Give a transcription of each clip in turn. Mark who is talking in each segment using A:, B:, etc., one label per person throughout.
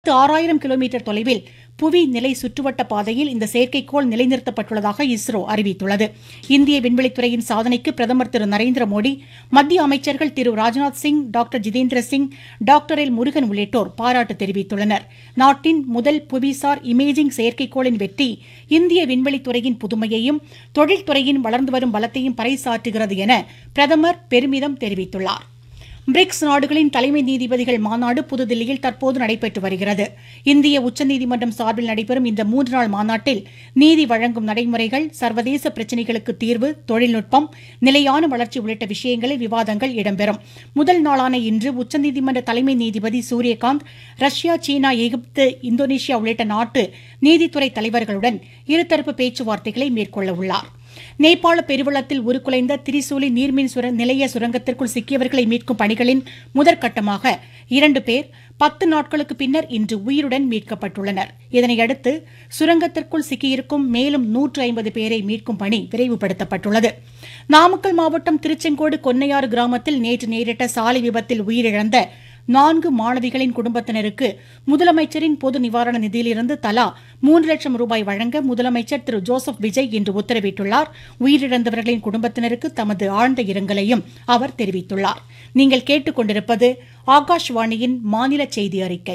A: ஆறாயிரம் கிலோமீட்டர் தொலைவில் புவி நிலை சுற்றுவட்ட பாதையில் இந்த செயற்கைக்கோள் நிலைநிறுத்தப்பட்டுள்ளதாக இஸ்ரோ அறிவித்துள்ளது இந்திய விண்வெளித்துறையின் சாதனைக்கு பிரதமர் திரு நரேந்திர மோடி மத்திய அமைச்சர்கள் திரு Rajnath Singh doctor Jitendra Singh doctor L Murugan உள்ளிட்டோர் பாராட்டு தெரிவித்துள்ளனர் நாட்டின் முதல் புவிசார் இமேஜிங் செயற்கைக்கோளின் வெற்றி இந்திய விண்வெளித்துறையின் புதுமையையும் தொழில்துறையின் வளர்ந்து வரும் பலத்தையும் பறைசாற்றுகிறது என பிரதமர் பெருமிதம் தெரிவித்துள்ளார் பிரிக்ஸ் நாடுகளின் தலைமை நீதிபதிகள் மாநாடு புதுதில்லியில் தற்போது நடைபெற்று வருகிறது இந்திய உச்சநீதிமன்றம் சார்பில் நடைபெறும் இந்த மூன்று நாள் மாநாட்டில் நீதி வழங்கும் நடைமுறைகள் சர்வதேச பிரச்சினைகளுக்கு தீர்வு தொழில்நுட்பம் நிலையான வளர்ச்சி உள்ளிட்ட விஷயங்களில் விவாதங்கள் இடம்பெறும் முதல் நாளான இன்று உச்சநீதிமன்ற தலைமை நீதிபதி சூரியகாந்த் ரஷ்யா சீனா எகிப்து இந்தோனேஷியா உள்ளிட்ட நாட்டு நீதித்துறை தலைவர்களுடன் இருதரப்பு பேச்சுவார்த்தைகளை மேற்கொள்ள உள்ளார் நேபாள பெருவெள்ளத்தில் உருக்குலைந்த திரிசூலி நீர்மின் சுர நிலைய சுரங்கத்திற்குள் சிக்கியவர்களை மீட்கும் பணிகளின் முதற்கட்டமாக இரண்டு பேர் பத்து நாட்களுக்கு பின்னர் இன்று உயிருடன் மீட்கப்பட்டுள்ளனர் இதனையடுத்து சுரங்கத்திற்குள் சிக்கியிருக்கும் மேலும் நூற்று ஐம்பது பேரை மீட்கும் பணி விரைவுபடுத்தப்பட்டுள்ளது நாமக்கல் மாவட்டம் திருச்செங்கோடு கொன்னையாறு கிராமத்தில் நேற்று நேரிட்ட சாலை விபத்தில் உயிரிழந்த நான்கு மாணவிகளின் குடும்பத்தினருக்கு முதலமைச்சரின் பொது நிவாரண நிதியிலிருந்து தலா மூன்று லட்சம் ரூபாய் வழங்க முதலமைச்சர் திரு ஜோசப் விஜய் இன்று உத்தரவிட்டுள்ளார் உயிரிழந்தவர்களின் குடும்பத்தினருக்கு தமது ஆழ்ந்த இரங்கலையும் அவர் தெரிவித்துள்ளார் நீங்கள் கேட்டுக்கொண்டிருப்பது ஆகாஷ்வாணியின் மாநில செய்தி அறிக்கை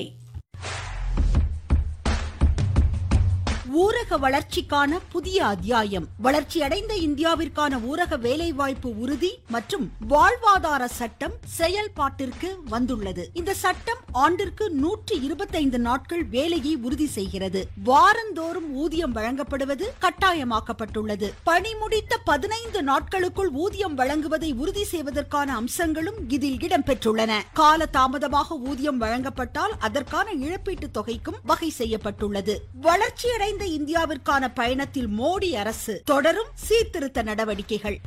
B: ஊரக வளர்ச்சிக்கான புதிய அத்தியாயம் வளர்ச்சியடைந்த இந்தியாவிற்கான ஊரக வேலைவாய்ப்பு உறுதி மற்றும் வாழ்வாதார சட்டம் செயல்பாட்டிற்கு வந்துள்ளது இந்த சட்டம் ஆண்டிற்கு நூற்றி இருபத்தைந்து நாட்கள் வேலையை உறுதி செய்கிறது வாரந்தோறும் ஊதியம் வழங்கப்படுவது கட்டாயமாக்கப்பட்டுள்ளது பணி முடித்த பதினைந்து நாட்களுக்குள் ஊதியம் வழங்குவதை உறுதி செய்வதற்கான அம்சங்களும் இதில் இடம்பெற்றுள்ளன கால தாமதமாக ஊதியம் வழங்கப்பட்டால் அதற்கான இழப்பீட்டுத் தொகைக்கும் வகை செய்யப்பட்டுள்ளது வளர்ச்சியடைந்த இந்தியாவிற்கான பயணத்தில் மோடி அரசு தொடரும் சீர்திருத்த நடவடிக்கைகள்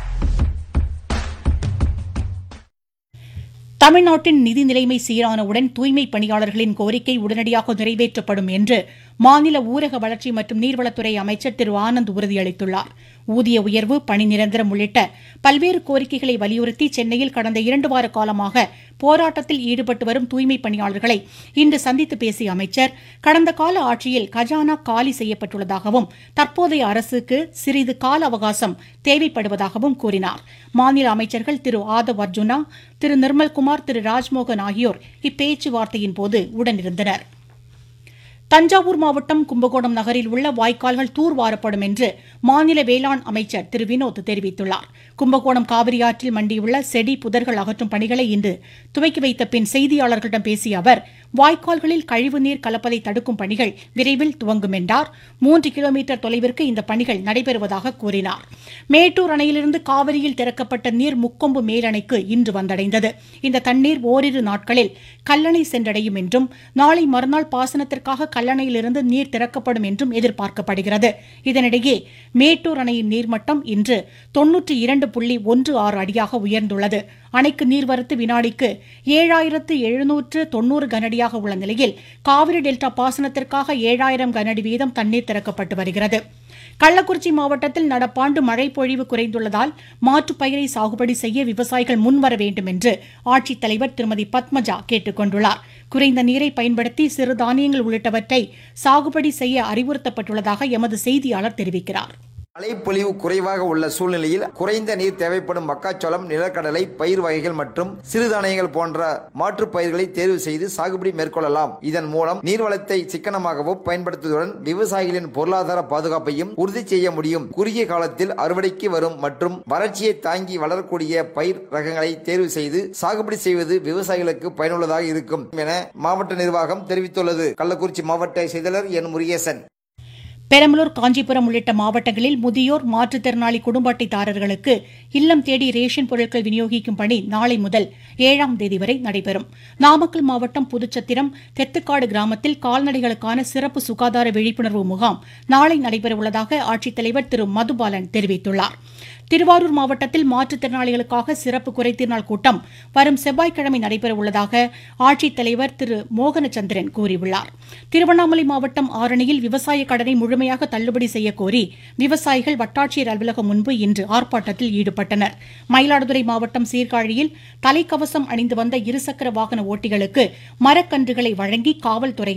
A: தமிழ்நாட்டின் நிதி நிலைமை சீரானவுடன் தூய்மை பணியாளர்களின் கோரிக்கை உடனடியாக நிறைவேற்றப்படும் என்று மாநில ஊரக வளர்ச்சி மற்றும் நீர்வளத்துறை அமைச்சர் திரு ஆனந்த் உறுதியளித்துள்ளார் ஊதிய உயர்வு பணி நிரந்தரம் உள்ளிட்ட பல்வேறு கோரிக்கைகளை வலியுறுத்தி சென்னையில் கடந்த இரண்டு வார காலமாக போராட்டத்தில் ஈடுபட்டு வரும் தூய்மை பணியாளர்களை இன்று சந்தித்து பேசிய அமைச்சர் கடந்த கால ஆட்சியில் கஜானா காலி செய்யப்பட்டுள்ளதாகவும் தற்போதைய அரசுக்கு சிறிது கால அவகாசம் தேவைப்படுவதாகவும் கூறினார் மாநில அமைச்சர்கள் திரு ஆதவ் அர்ஜுனா திரு நிர்மல்குமார் திரு ராஜ்மோகன் ஆகியோர் இப்பேச்சுவார்த்தையின் போது உடனிருந்தனா் தஞ்சாவூர் மாவட்டம் கும்பகோணம் நகரில் உள்ள வாய்க்கால்கள் தூர்வாரப்படும் என்று மாநில வேளாண் அமைச்சர் திரு வினோத் தெரிவித்துள்ளார் கும்பகோணம் காவிரி ஆற்றில் மண்டியுள்ள செடி புதர்கள் அகற்றும் பணிகளை இன்று துவக்கி வைத்த பின் செய்தியாளர்களிடம் பேசிய அவர் வாய்க்கால்களில் கழிவுநீர் கலப்பதை தடுக்கும் பணிகள் விரைவில் துவங்கும் என்றார் மூன்று கிலோமீட்டர் தொலைவிற்கு இந்த பணிகள் நடைபெறுவதாக கூறினார் மேட்டூர் அணையிலிருந்து காவிரியில் திறக்கப்பட்ட நீர் முக்கொம்பு மேலணைக்கு இன்று வந்தடைந்தது இந்த தண்ணீர் ஓரிரு நாட்களில் கல்லணை சென்றடையும் என்றும் நாளை மறுநாள் பாசனத்திற்காக கல்லணையிலிருந்து நீர் திறக்கப்படும் என்றும் எதிர்பார்க்கப்படுகிறது இதனிடையே மேட்டூர் அணையின் நீர்மட்டம் இன்று தொன்னூற்றி இரண்டு புள்ளி ஒன்று ஆறு அடியாக உயர்ந்துள்ளது அணைக்கு நீர்வரத்து வினாடிக்கு ஏழாயிரத்து எழுநூற்று தொன்னூறு கனஅடியாக உள்ள நிலையில் காவிரி டெல்டா பாசனத்திற்காக ஏழாயிரம் கனஅடி வீதம் தண்ணீர் திறக்கப்பட்டு வருகிறது கள்ளக்குறிச்சி மாவட்டத்தில் நடப்பாண்டு மழை பொழிவு குறைந்துள்ளதால் மாற்றுப் பயிரை சாகுபடி செய்ய விவசாயிகள் முன்வர வேண்டும் என்று ஆட்சித்தலைவர் திருமதி பத்மஜா கேட்டுக் கொண்டுள்ளார் குறைந்த நீரை பயன்படுத்தி சிறு தானியங்கள் உள்ளிட்டவற்றை சாகுபடி செய்ய அறிவுறுத்தப்பட்டுள்ளதாக எமது செய்தியாளர் தெரிவிக்கிறார்
C: மழைப்பொழிவு குறைவாக உள்ள சூழ்நிலையில் குறைந்த நீர் தேவைப்படும் மக்காச்சோளம் நிலக்கடலை பயிர் வகைகள் மற்றும் சிறுதானியங்கள் போன்ற மாற்றுப் பயிர்களை தேர்வு செய்து சாகுபடி மேற்கொள்ளலாம் இதன் மூலம் நீர்வளத்தை சிக்கனமாகவும் பயன்படுத்துவதுடன் விவசாயிகளின் பொருளாதார பாதுகாப்பையும் உறுதி செய்ய முடியும் குறுகிய காலத்தில் அறுவடைக்கு வரும் மற்றும் வறட்சியை தாங்கி வளரக்கூடிய பயிர் ரகங்களை தேர்வு செய்து சாகுபடி செய்வது விவசாயிகளுக்கு பயனுள்ளதாக இருக்கும் என மாவட்ட நிர்வாகம் தெரிவித்துள்ளது கள்ளக்குறிச்சி மாவட்ட செயலர் என் முருகேசன்
A: பெரம்பலூர் காஞ்சிபுரம் உள்ளிட்ட மாவட்டங்களில் முதியோர் மாற்றுத்திறனாளி குடும்ப அட்டைதாரர்களுக்கு இல்லம் தேடி ரேஷன் பொருட்கள் விநியோகிக்கும் பணி நாளை முதல் ஏழாம் தேதி வரை நடைபெறும் நாமக்கல் மாவட்டம் புதுச்சத்திரம் தெத்துக்காடு கிராமத்தில் கால்நடைகளுக்கான சிறப்பு சுகாதார விழிப்புணர்வு முகாம் நாளை நடைபெறவுள்ளதாக ஆட்சித்தலைவர் திரு மதுபாலன் தெரிவித்துள்ளார் திருவாரூர் மாவட்டத்தில் மாற்றுத்திறனாளிகளுக்காக சிறப்பு குறைதீர் நாள் கூட்டம் வரும் செவ்வாய்க்கிழமை நடைபெறவுள்ளதாக ஆட்சித்தலைவர் திரு மோகனச்சந்திரன் கூறியுள்ளார் திருவண்ணாமலை மாவட்டம் ஆரணியில் விவசாய கடனை முழுமையாக தள்ளுபடி செய்ய கோரி விவசாயிகள் வட்டாட்சியர் அலுவலகம் முன்பு இன்று ஆர்ப்பாட்டத்தில் ஈடுபட்டனர் மயிலாடுதுறை மாவட்டம் சீர்காழியில் தலைக்கவசம் அணிந்து வந்த இருசக்கர வாகன ஓட்டிகளுக்கு மரக்கன்றுகளை வழங்கி காவல்துறை